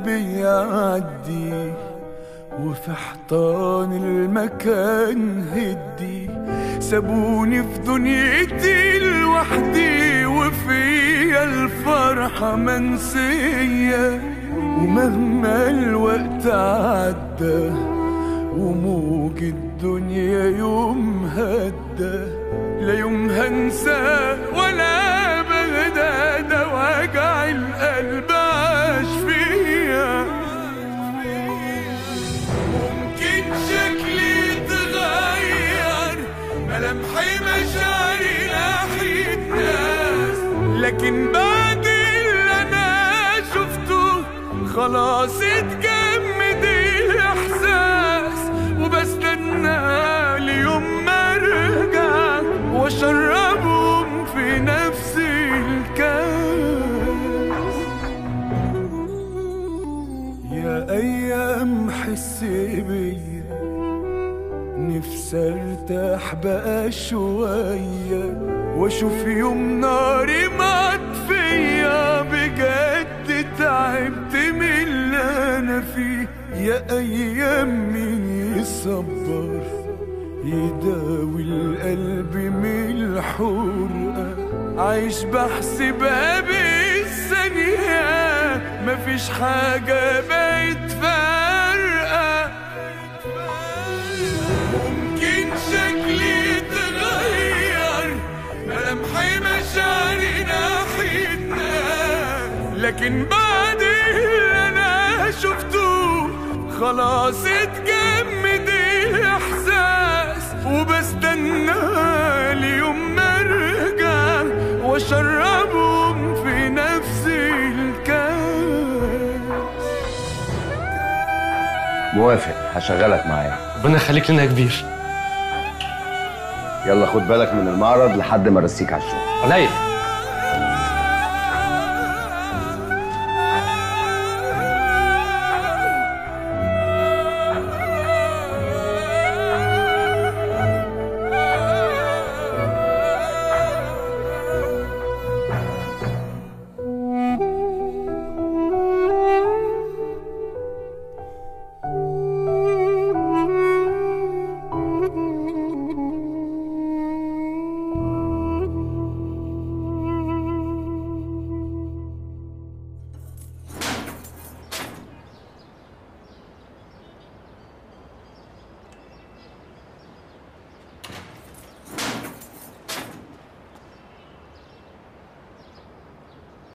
بيعدي وفي حيطان المكان هدي سابوني في دنيتي لوحدي وفيا الفرحة منسية ومهما الوقت عدى وموج الدنيا يوم هدى لا يوم هنسى ولا بهدى ده وجع القلب عاش فيا ممكن شكلي يتغير ملامحي مشاعري ناحية ناس لكن بعد اللي انا شفته خلاص اتجمد الاحساس وبستنى ليوم ما ارجع واشربهم في نفس الكاس يا ايام حس بيا نفسي ارتاح بقى شوية واشوف يوم ناري مطفية بجد تعبت من اللي انا فيه يا ايام مين يصبر يداوي القلب من الحرقة عايش بحسبها بالثانية مفيش حاجة بقت فارقة ممكن شكلي يتغير ملامحي مشاعري ناحيتنا لكن بعد اللي انا شفته خلاص اتجمد الاحساس وبستنى ليوم ما ارجع واشربهم في نفس الكاس موافق هشغلك معايا ربنا يخليك لنا يا كبير يلا خد بالك من المعرض لحد ما ارسيك على الشغل عليا